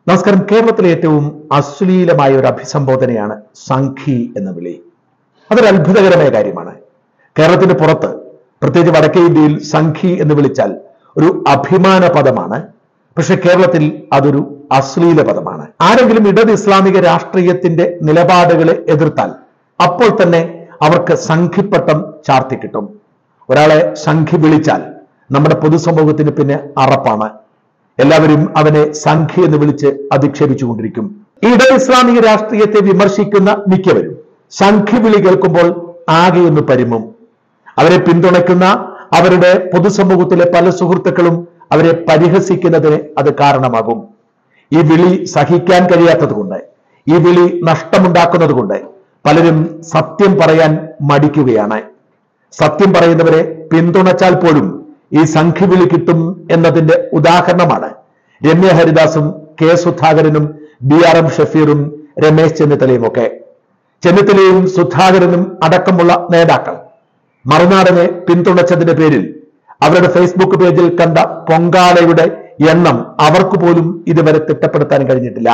നമസ്കാരം കേരളത്തിലെ ഏറ്റവും അശ്ലീലമായ ഒരു അഭിസംബോധനയാണ് സംഘി എന്ന വിളി അതൊരു അത്ഭുതകരമായ കാര്യമാണ് കേരളത്തിന്റെ പുറത്ത് പ്രത്യേകിച്ച് വടക്കേ ഇന്ത്യയിൽ സംഘി എന്ന് വിളിച്ചാൽ ഒരു അഭിമാന പദമാണ് പക്ഷെ കേരളത്തിൽ അതൊരു അശ്ലീല പദമാണ് ആരെങ്കിലും ഇടത് ഇസ്ലാമിക രാഷ്ട്രീയത്തിന്റെ നിലപാടുകളെ എതിർത്താൽ അപ്പോൾ തന്നെ അവർക്ക് സംഘിപ്പട്ടം ചാർത്തി കിട്ടും ഒരാളെ സംഘി വിളിച്ചാൽ നമ്മുടെ പൊതുസമൂഹത്തിന് പിന്നെ അറപ്പാണ് എല്ലാവരും അവനെ സംഘി എന്ന് വിളിച്ച് അധിക്ഷേപിച്ചുകൊണ്ടിരിക്കും ഈ ഇട ഇസ്ലാമിക രാഷ്ട്രീയത്തെ വിമർശിക്കുന്ന മിക്കവരും സംഘി വിളി കേൾക്കുമ്പോൾ ആകെ ഒന്ന് പരിമും അവരെ പിന്തുണയ്ക്കുന്ന അവരുടെ പൊതുസമൂഹത്തിലെ പല സുഹൃത്തുക്കളും അവരെ പരിഹസിക്കുന്നതിന് അത് കാരണമാകും ഈ വിളി സഹിക്കാൻ കഴിയാത്തത് കൊണ്ട് ഈ വിളി നഷ്ടമുണ്ടാക്കുന്നത് കൊണ്ട് പലരും സത്യം പറയാൻ മടിക്കുകയാണ് സത്യം പറയുന്നവരെ പിന്തുണച്ചാൽ പോലും ഈ സംഘവിളി കിട്ടും എന്നതിന്റെ ഉദാഹരണമാണ് രമ്യ ഹരിദാസും കെ സുധാകരനും ബി ആർ എം ഷഫീറും രമേശ് ചെന്നിത്തലയും ഒക്കെ ചെന്നിത്തലയും സുധാകരനും അടക്കമുള്ള നേതാക്കൾ മറുനാടനെ പിന്തുണച്ചതിന്റെ പേരിൽ അവരുടെ ഫേസ്ബുക്ക് പേജിൽ കണ്ട പൊങ്കാലയുടെ എണ്ണം അവർക്ക് പോലും ഇതുവരെ തിട്ടപ്പെടുത്താൻ കഴിഞ്ഞിട്ടില്ല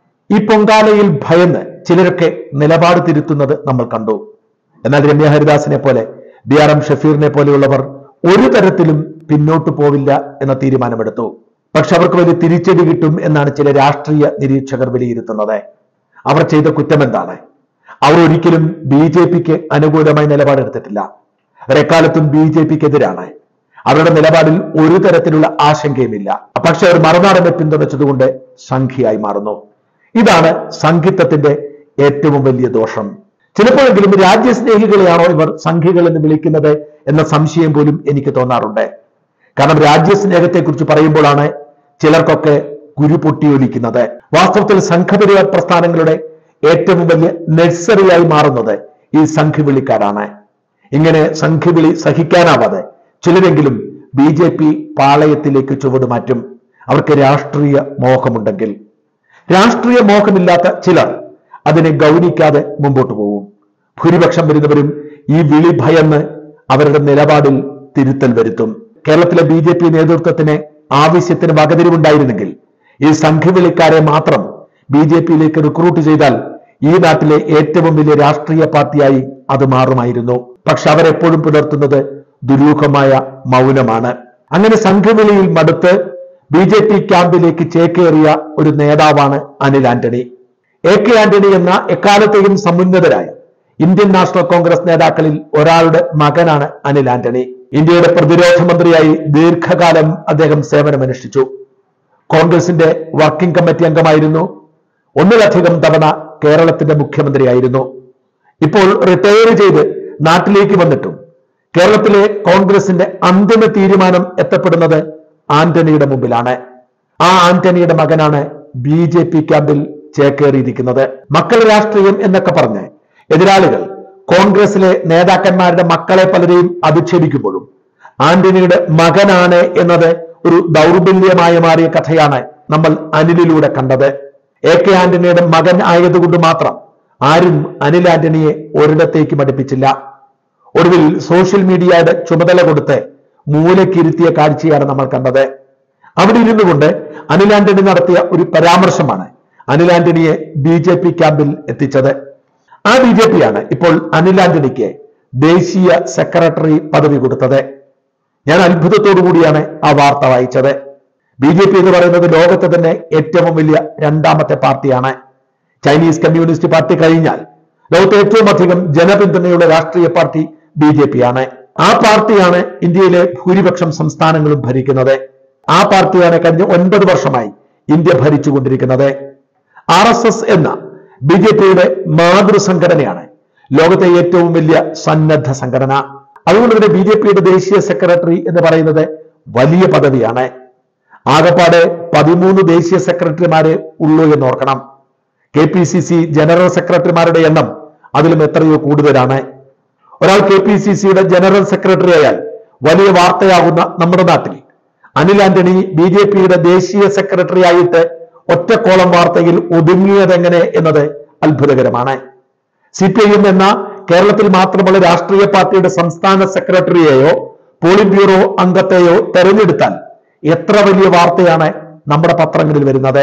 ഈ പൊങ്കാലയിൽ ഭയന്ന് ചിലരൊക്കെ നിലപാട് തിരുത്തുന്നത് നമ്മൾ കണ്ടു എന്നാൽ രമ്യ ഹരിദാസിനെ പോലെ ബി ആർ എം ഷഫീറിനെ പോലെയുള്ളവർ ഒരു തരത്തിലും പിന്നോട്ട് പോവില്ല എന്ന തീരുമാനമെടുത്തു പക്ഷെ അവർക്ക് വലിയ തിരിച്ചടി കിട്ടും എന്നാണ് ചില രാഷ്ട്രീയ നിരീക്ഷകർ വിലയിരുത്തുന്നത് അവർ ചെയ്ത കുറ്റം എന്താണ് അവർ ഒരിക്കലും ബി ജെ പിക്ക് അനുകൂലമായി നിലപാടെടുത്തിട്ടില്ല അവരെക്കാലത്തും ബി ജെ പിക്ക് എതിരാണ് അവരുടെ നിലപാടിൽ ഒരു തരത്തിലുള്ള ആശങ്കയുമില്ല പക്ഷെ അവർ മറുനാടനെ പിന്തുണച്ചതുകൊണ്ട് സംഖ്യയായി മാറുന്നു ഇതാണ് സംഘിത്വത്തിന്റെ ഏറ്റവും വലിയ ദോഷം ചിലപ്പോഴെങ്കിലും രാജ്യസ്നേഹികളെയാണോ ഇവർ സംഘികൾ എന്ന് വിളിക്കുന്നത് എന്ന സംശയം പോലും എനിക്ക് തോന്നാറുണ്ട് കാരണം രാജ്യസ്നേഹത്തെക്കുറിച്ച് പറയുമ്പോഴാണ് ചിലർക്കൊക്കെ കുരു പൊട്ടിയൊലിക്കുന്നത് വാസ്തവത്തിൽ സംഘപരിവാർ പ്രസ്ഥാനങ്ങളുടെ ഏറ്റവും വലിയ നഴ്സറിയായി മാറുന്നത് ഈ സംഘവിളിക്കാരാണ് ഇങ്ങനെ സംഘവിളി സഹിക്കാനാവാതെ ചിലരെങ്കിലും ബി ജെ പി പാളയത്തിലേക്ക് ചുവടുമാറ്റും അവർക്ക് രാഷ്ട്രീയ മോഹമുണ്ടെങ്കിൽ രാഷ്ട്രീയ മോഹമില്ലാത്ത ചിലർ അതിനെ ഗൗനിക്കാതെ മുമ്പോട്ട് പോകും ഭൂരിപക്ഷം വരുന്നവരും ഈ വിളി ഭയന്ന് അവരുടെ നിലപാടിൽ തിരുത്തൽ വരുത്തും കേരളത്തിലെ ബി ജെ പി നേതൃത്വത്തിന് ആവശ്യത്തിന് വകതിരിവുണ്ടായിരുന്നെങ്കിൽ ഈ സംഘവിളിക്കാരെ മാത്രം ബി ജെ പിയിലേക്ക് റിക്രൂട്ട് ചെയ്താൽ ഈ നാട്ടിലെ ഏറ്റവും വലിയ രാഷ്ട്രീയ പാർട്ടിയായി അത് മാറുമായിരുന്നു പക്ഷെ അവരെപ്പോഴും പുലർത്തുന്നത് ദുരൂഹമായ മൗനമാണ് അങ്ങനെ സംഘവിളിയിൽ മടുത്ത് ബി ജെ പി ക്യാമ്പിലേക്ക് ചേക്കേറിയ ഒരു നേതാവാണ് അനിൽ ആന്റണി എ കെ ആന്റണി എന്ന എക്കാലത്തെയും സമുന്നതരായ ഇന്ത്യൻ നാഷണൽ കോൺഗ്രസ് നേതാക്കളിൽ ഒരാളുടെ മകനാണ് അനിൽ ആന്റണി ഇന്ത്യയുടെ പ്രതിരോധ മന്ത്രിയായി ദീർഘകാലം അദ്ദേഹം സേവനമനുഷ്ഠിച്ചു കോൺഗ്രസിന്റെ വർക്കിംഗ് കമ്മിറ്റി അംഗമായിരുന്നു ഒന്നിലധികം തവണ കേരളത്തിന്റെ മുഖ്യമന്ത്രിയായിരുന്നു ഇപ്പോൾ റിട്ടയർ ചെയ്ത് നാട്ടിലേക്ക് വന്നിട്ടും കേരളത്തിലെ കോൺഗ്രസിന്റെ അന്തിമ തീരുമാനം എത്തപ്പെടുന്നത് ആന്റണിയുടെ മുമ്പിലാണ് ആ ആന്റണിയുടെ മകനാണ് ബി ജെ പി ക്യാമ്പിൽ ചേക്കേറിയിരിക്കുന്നത് മക്കൾ രാഷ്ട്രീയം എന്നൊക്കെ പറഞ്ഞ് എതിരാളികൾ കോൺഗ്രസിലെ നേതാക്കന്മാരുടെ മക്കളെ പലരെയും അധിക്ഷേപിക്കുമ്പോഴും ആന്റണിയുടെ മകനാണ് എന്നത് ഒരു ദൗർബല്യമായി മാറിയ കഥയാണ് നമ്മൾ അനിലിലൂടെ കണ്ടത് എ കെ ആന്റണിയുടെ മകൻ ആയതുകൊണ്ട് മാത്രം ആരും അനിൽ ആന്റണിയെ ഒരിടത്തേക്ക് മടുപ്പിച്ചില്ല ഒടുവിൽ സോഷ്യൽ മീഡിയയുടെ ചുമതല കൊടുത്ത് മൂലക്കിരുത്തിയ കാഴ്ചയാണ് നമ്മൾ കണ്ടത് അവിടെ ഇരുന്നു കൊണ്ട് അനിൽ ആന്റണി നടത്തിയ ഒരു പരാമർശമാണ് അനിൽ ആന്റണിയെ ബി ജെ പി ക്യാമ്പിൽ എത്തിച്ചത് ആ ബി ജെ പിയാണ് ഇപ്പോൾ അനിൽ ആന്റണിക്ക് ദേശീയ സെക്രട്ടറി പദവി കൊടുത്തത് ഞാൻ അത്ഭുതത്തോടു കൂടിയാണ് ആ വാർത്ത വായിച്ചത് ബി ജെ പി എന്ന് പറയുന്നത് ലോകത്തെ തന്നെ ഏറ്റവും വലിയ രണ്ടാമത്തെ പാർട്ടിയാണ് ചൈനീസ് കമ്മ്യൂണിസ്റ്റ് പാർട്ടി കഴിഞ്ഞാൽ ലോകത്തെ ഏറ്റവും അധികം ജനപിന്തുണയുള്ള രാഷ്ട്രീയ പാർട്ടി ബി ജെ പി ആണ് ആ പാർട്ടിയാണ് ഇന്ത്യയിലെ ഭൂരിപക്ഷം സംസ്ഥാനങ്ങളും ഭരിക്കുന്നത് ആ പാർട്ടിയാണ് കഴിഞ്ഞ ഒൻപത് വർഷമായി ഇന്ത്യ ഭരിച്ചുകൊണ്ടിരിക്കുന്നത് ആർ എസ് എസ് എന്ന ബി ജെ പിയുടെ മാതൃസംഘടനയാണ് ലോകത്തെ ഏറ്റവും വലിയ സന്നദ്ധ സംഘടന അതുകൊണ്ട് തന്നെ ബി ജെ പിയുടെ ദേശീയ സെക്രട്ടറി എന്ന് പറയുന്നത് വലിയ പദവിയാണ് ആകപ്പാടെ പതിമൂന്ന് ദേശീയ സെക്രട്ടറിമാരെ ഉള്ളൂ എന്ന് ഓർക്കണം K P C C general സെക്രട്ടറിമാരുടെ എണ്ണം അതിലും എത്രയോ കൂടുതലാണ് ഒരാൾ കെ പി സി സിയുടെ ജനറൽ സെക്രട്ടറി ആയാൽ വലിയ വാർത്തയാകുന്ന നമ്മുടെ നാട്ടിൽ അനിൽ ആന്റണി ബി ജെ പിയുടെ ദേശീയ സെക്രട്ടറി ആയിട്ട് ഒറ്റക്കോളം വാർത്തയിൽ ഒതുങ്ങിയതെങ്ങനെ എന്നത് അത്ഭുതകരമാണ് സി പി ഐ എം എന്ന കേരളത്തിൽ മാത്രമുള്ള രാഷ്ട്രീയ പാർട്ടിയുടെ സംസ്ഥാന സെക്രട്ടറിയെയോ പോളിറ്റ് ബ്യൂറോ അംഗത്തെയോ തെരഞ്ഞെടുത്താൽ എത്ര വലിയ വാർത്തയാണ് നമ്മുടെ പത്രങ്ങളിൽ വരുന്നത്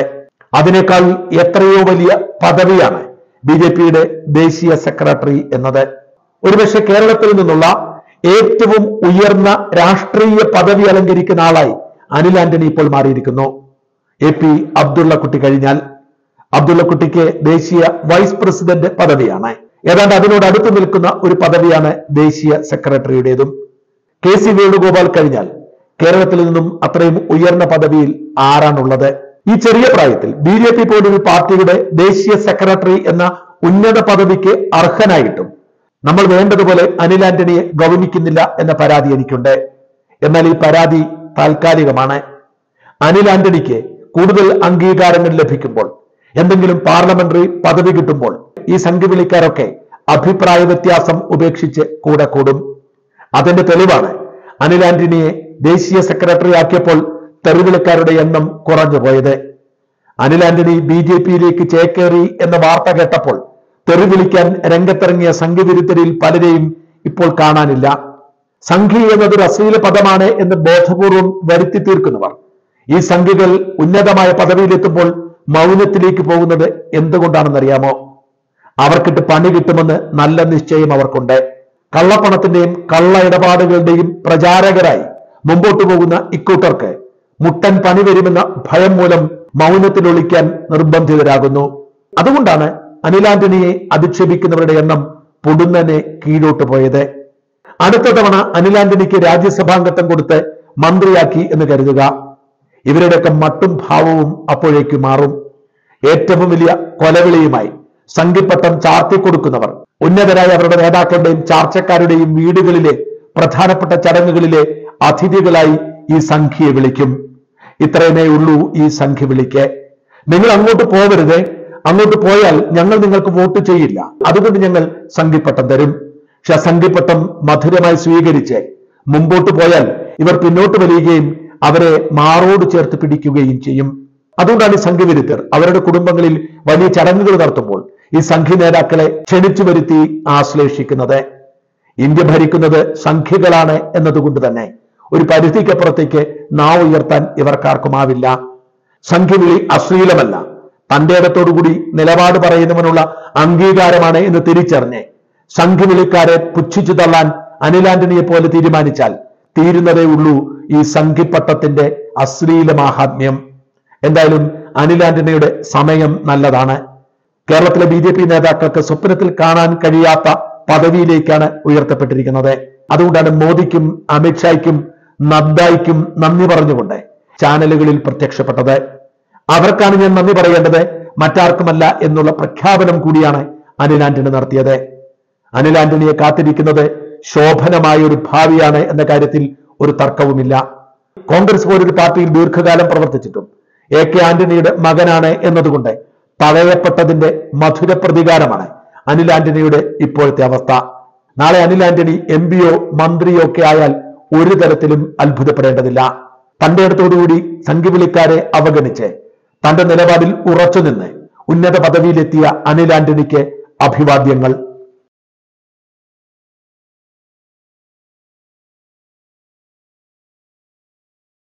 അതിനേക്കാൾ എത്രയോ വലിയ പദവിയാണ് ബി ജെ പിയുടെ ദേശീയ സെക്രട്ടറി എന്നത് ഒരുപക്ഷെ കേരളത്തിൽ നിന്നുള്ള ഏറ്റവും ഉയർന്ന രാഷ്ട്രീയ പദവി അലങ്കരിക്കുന്ന ആളായി അനിൽ ആന്റണി ഇപ്പോൾ മാറിയിരിക്കുന്നു എ പി അബ്ദുള്ളക്കുട്ടി കഴിഞ്ഞാൽ അബ്ദുള്ളക്കുട്ടിക്ക് ദേശീയ വൈസ് പ്രസിഡന്റ് പദവിയാണ് ഏതാണ്ട് അതിനോട് അടുത്ത് നിൽക്കുന്ന ഒരു പദവിയാണ് ദേശീയ സെക്രട്ടറിയുടേതും കെ സി വേണുഗോപാൽ കഴിഞ്ഞാൽ കേരളത്തിൽ നിന്നും അത്രയും ഉയർന്ന പദവിയിൽ ആരാണുള്ളത് ഈ ചെറിയ പ്രായത്തിൽ ബി ജെ പി പോലൊരു പാർട്ടിയുടെ ദേശീയ സെക്രട്ടറി എന്ന ഉന്നത പദവിക്ക് അർഹനായിട്ടും നമ്മൾ വേണ്ടതുപോലെ അനിൽ ആന്റണിയെ ഗൗനിക്കുന്നില്ല എന്ന പരാതി എനിക്കുണ്ട് എന്നാൽ ഈ പരാതി താൽക്കാലികമാണ് അനിൽ ആന്റണിക്ക് കൂടുതൽ അംഗീകാരങ്ങൾ ലഭിക്കുമ്പോൾ എന്തെങ്കിലും പാർലമെന്ററി പദവി കിട്ടുമ്പോൾ ഈ സംഘവിളിക്കാരൊക്കെ അഭിപ്രായ വ്യത്യാസം ഉപേക്ഷിച്ച് കൂടെ കൂടും അതിന്റെ തെളിവാണ് അനിൽ ആന്റണിയെ ദേശീയ സെക്രട്ടറി ആക്കിയപ്പോൾ തെറിവിളിക്കാരുടെ എണ്ണം കുറഞ്ഞു പോയത് അനിൽ ആന്റണി ബി ജെ പിയിലേക്ക് ചേക്കേറി എന്ന വാർത്ത കേട്ടപ്പോൾ തെറിവിളിക്കാൻ രംഗത്തിറങ്ങിയ സംഘവിരുദ്ധരിൽ പലരെയും ഇപ്പോൾ കാണാനില്ല സംഘി എന്നതൊരു അശ്ലീല പദമാണ് എന്ന് ബോധപൂർവം വരുത്തി തീർക്കുന്നവർ ഈ സംഘികൾ ഉന്നതമായ പദവിയിലെത്തുമ്പോൾ മൗനത്തിലേക്ക് പോകുന്നത് എന്തുകൊണ്ടാണെന്നറിയാമോ അവർക്കിട്ട് പണി കിട്ടുമെന്ന് നല്ല നിശ്ചയം അവർക്കുണ്ട് കള്ളപ്പണത്തിന്റെയും കള്ള ഇടപാടുകളുടെയും പ്രചാരകരായി മുമ്പോട്ട് പോകുന്ന ഇക്കൂട്ടർക്ക് മുട്ടൻ പണി വരുമെന്ന ഭയം മൂലം മൗനത്തിലൊളിക്കാൻ നിർബന്ധിതരാകുന്നു അതുകൊണ്ടാണ് അനിൽ ആന്റണിയെ അധിക്ഷേപിക്കുന്നവരുടെ എണ്ണം പൊടുന്നനെ കീഴോട്ട് പോയത് അടുത്ത തവണ അനിൽ ആന്റണിക്ക് രാജ്യസഭാംഗത്വം കൊടുത്ത് മന്ത്രിയാക്കി എന്ന് കരുതുക ഇവരുടെയൊക്കെ മട്ടും ഭാവവും അപ്പോഴേക്ക് മാറും ഏറ്റവും വലിയ കൊലവിളിയുമായി സംഘിപ്പട്ടം ചാർത്തിക്കൊടുക്കുന്നവർ ഉന്നതരായ അവരുടെ നേതാക്കളുടെയും ചാർച്ചക്കാരുടെയും വീടുകളിലെ പ്രധാനപ്പെട്ട ചടങ്ങുകളിലെ അതിഥികളായി ഈ സംഖ്യയെ വിളിക്കും ഇത്രയുമേ ഉള്ളൂ ഈ സംഖ്യ വിളിക്ക് നിങ്ങൾ അങ്ങോട്ട് പോകരുത് അങ്ങോട്ട് പോയാൽ ഞങ്ങൾ നിങ്ങൾക്ക് വോട്ട് ചെയ്യില്ല അതുകൊണ്ട് ഞങ്ങൾ സംഘിപ്പട്ടം തരും പക്ഷെ ആ സംഘിപ്പട്ടം മധുരമായി സ്വീകരിച്ച് മുമ്പോട്ട് പോയാൽ ഇവർ പിന്നോട്ട് വലിയുകയും അവരെ മാറോട് ചേർത്ത് പിടിക്കുകയും ചെയ്യും അതുകൊണ്ടാണ് ഈ സംഘവിരുദ്ധർ അവരുടെ കുടുംബങ്ങളിൽ വലിയ ചടങ്ങുകൾ നടത്തുമ്പോൾ ഈ സംഘി നേതാക്കളെ ക്ഷണിച്ചു വരുത്തി ആശ്ലേഷിക്കുന്നത് ഇന്ത്യ ഭരിക്കുന്നത് സംഖ്യകളാണ് എന്നതുകൊണ്ട് തന്നെ ഒരു പരിധിക്കപ്പുറത്തേക്ക് നാവ് ഉയർത്താൻ ഇവർക്കാർക്കുമാവില്ല സംഖ്യവിളി അശ്ലീലമല്ല തന്റെ ഇടത്തോടുകൂടി നിലപാട് പറയുന്നവനുള്ള അംഗീകാരമാണ് എന്ന് തിരിച്ചറിഞ്ഞ് സംഘ്യവിളിക്കാരെ പുച്ഛിച്ചു തള്ളാൻ അനിൽ ആന്റണിയെ പോലെ തീരുമാനിച്ചാൽ തീരുന്നതേ ഉള്ളൂ ഈ സംഘിപ്പട്ടത്തിന്റെ അശ്ലീല മാഹാത്മ്യം എന്തായാലും അനിൽ ആന്റണിയുടെ സമയം നല്ലതാണ് കേരളത്തിലെ ബി ജെ പി നേതാക്കൾക്ക് സ്വപ്നത്തിൽ കാണാൻ കഴിയാത്ത പദവിയിലേക്കാണ് ഉയർത്തപ്പെട്ടിരിക്കുന്നത് അതുകൊണ്ടാണ് മോദിക്കും അമിത്ഷായ്ക്കും നദ്ദായ്ക്കും നന്ദി പറഞ്ഞുകൊണ്ട് ചാനലുകളിൽ പ്രത്യക്ഷപ്പെട്ടത് അവർക്കാണ് ഞാൻ നന്ദി പറയേണ്ടത് മറ്റാർക്കുമല്ല എന്നുള്ള പ്രഖ്യാപനം കൂടിയാണ് അനിൽ ആന്റണി നടത്തിയത് അനിൽ ആന്റണിയെ കാത്തിരിക്കുന്നത് ശോഭനമായ ഒരു ഭാവിയാണ് എന്ന കാര്യത്തിൽ ഒരു തർക്കവുമില്ല കോൺഗ്രസ് പോലൊരു പാർട്ടിയിൽ ദീർഘകാലം പ്രവർത്തിച്ചിട്ടും എ കെ ആന്റണിയുടെ മകനാണ് എന്നതുകൊണ്ട് തഴയപ്പെട്ടതിന്റെ മധുര പ്രതികാരമാണ് അനിൽ ആന്റണിയുടെ ഇപ്പോഴത്തെ അവസ്ഥ നാളെ അനിൽ ആന്റണി എം പിയോ മന്ത്രിയോ ഒക്കെ ആയാൽ ഒരു തരത്തിലും അത്ഭുതപ്പെടേണ്ടതില്ല തന്റെ അടുത്തോടുകൂടി സംഘവിളിക്കാരെ അവഗണിച്ച് തന്റെ നിലപാടിൽ ഉറച്ചുനിന്ന് ഉന്നത പദവിയിലെത്തിയ അനിൽ ആന്റണിക്ക് അഭിവാദ്യങ്ങൾ